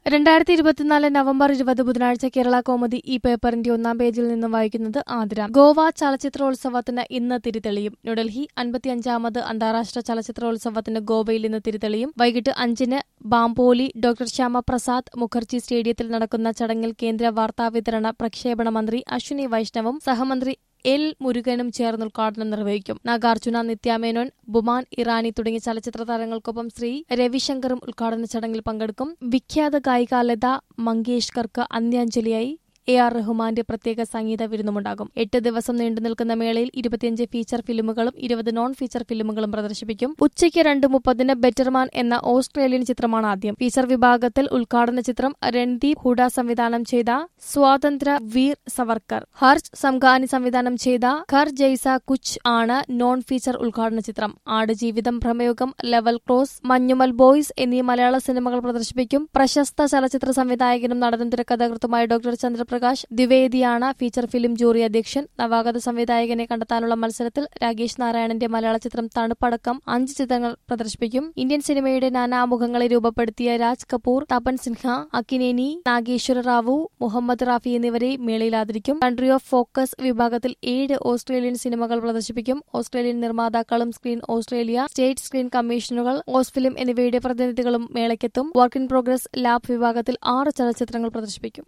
രണ്ടായിരത്തി ഇരുപത്തിനാല് നവംബർ ഇരുപത് ബുധനാഴ്ച കേരള കോമഡി ഈ പേപ്പറിന്റെ ഒന്നാം പേജിൽ നിന്നും വായിക്കുന്നത് ആതിര ഗോവ ചലച്ചിത്രോത്സവത്തിന് ഇന്ന് തിരിതെളിയും ന്യൂഡൽഹി അൻപത്തിയഞ്ചാമത് അന്താരാഷ്ട്ര ചലച്ചിത്രോത്സവത്തിന് ഗോവയിൽ ഇന്ന് തിരിതെളിയും വൈകിട്ട് അഞ്ചിന് ബാംബോലി ഡോക്ടർ ശ്യാമപ്രസാദ് മുഖർജി സ്റ്റേഡിയത്തിൽ നടക്കുന്ന ചടങ്ങിൽ കേന്ദ്ര വാർത്താവിതരണ പ്രക്ഷേപണ മന്ത്രി അശ്വിനി വൈഷ്ണവും സഹമന്ത്രി എൽ മുരുകനും ചേർന്ന് ഉദ്ഘാടനം നിർവഹിക്കും നാഗാർജുന നിത്യാമേനോൻ ബുമാൻ ഇറാനി തുടങ്ങിയ ചലച്ചിത്ര താരങ്ങൾക്കൊപ്പം ശ്രീ രവിശങ്കറും ഉദ്ഘാടന ചടങ്ങിൽ പങ്കെടുക്കും വിഖ്യാത ഗായിക ലത മങ്കേഷ്കർക്ക് അന്ത്യാഞ്ജലിയായി എ ആർ റഹ്മാന്റെ പ്രത്യേക സംഗീത വിരുന്നുമുണ്ടാകും എട്ട് ദിവസം നീണ്ടു നിൽക്കുന്ന മേളയിൽ ഇരുപത്തിയഞ്ച് ഫീച്ചർ ഫിലിമുകളും ഇരുപത് നോൺ ഫീച്ചർ ഫിലിമുകളും പ്രദർശിപ്പിക്കും ഉച്ചയ്ക്ക് രണ്ട് മുപ്പതിന് ബെറ്റർമാൻ എന്ന ഓസ്ട്രേലിയൻ ചിത്രമാണ് ആദ്യം ഫീച്ചർ വിഭാഗത്തിൽ ഉദ്ഘാടന ചിത്രം രൺദീപ് ഹൂഡ സംവിധാനം ചെയ്ത സ്വാതന്ത്ര്യ വീർ സവർക്കർ ഹർഷ് സംഘാനി സംവിധാനം ചെയ്ത ഖർ ജയ്സ കുച്ച് ആണ് നോൺ ഫീച്ചർ ഉദ്ഘാടന ചിത്രം Aadujeevitham Bramayugam level cross Manjummel Boys എന്നീ മലയാള സിനിമകൾ പ്രദർശിപ്പിക്കും പ്രശസ്ത ചലച്ചിത്ര സംവിധായകനും നടനും തിരക്കഥാകൃത്തുമായ ഡോക്ടർ ചന്ദ്രപ്രകാശ് ദ്വിവേദിയാണ് ഫീച്ചർ ഫിലിം ജൂറി അധ്യക്ഷൻ നവാഗത സംവിധായകനെ കണ്ടെത്താനുള്ള മത്സരത്തിൽ രാകേഷ് നാരായണന്റെ മലയാള ചിത്രം തണുപ്പടക്കം അഞ്ച് ചിത്രങ്ങൾ പ്രദർശിപ്പിക്കും ഇന്ത്യൻ സിനിമയുടെ നാനാമുഖങ്ങളെ രൂപപ്പെടുത്തിയ രാജ് കപൂർ തപൻ സിൻഹ അക്കിനേനി നാഗേശ്വര റാവു മുഹമ്മദ് റാഫി എന്നിവരെ മേളയിൽ ആദരിക്കും കൺട്രി ഓഫ് ഫോക്കസ് വിഭാഗത്തിൽ ഏഴ് ഓസ്ട്രേലിയൻ സിനിമകൾ പ്രദർശിപ്പിക്കും ഓസ്ട്രേലിയൻ നിർമ്മാതാക്കളും സ്ക്രീൻ ഓസ്ട്രേലിയ സ്റ്റേറ്റ് സ്ക്രീൻ കമ്മീഷനുകൾ ഓസ്ഫിലിം എന്നിവയുടെ പ്രതിനിധികളും മേളയ്ക്കെത്തും വർക്ക് ഇൻ പ്രോഗ്രസ് ലാബ് വിഭാഗത്തിൽ ആറ് ചലച്ചിത്രങ്ങൾ പ്രദർശിപ്പിക്കും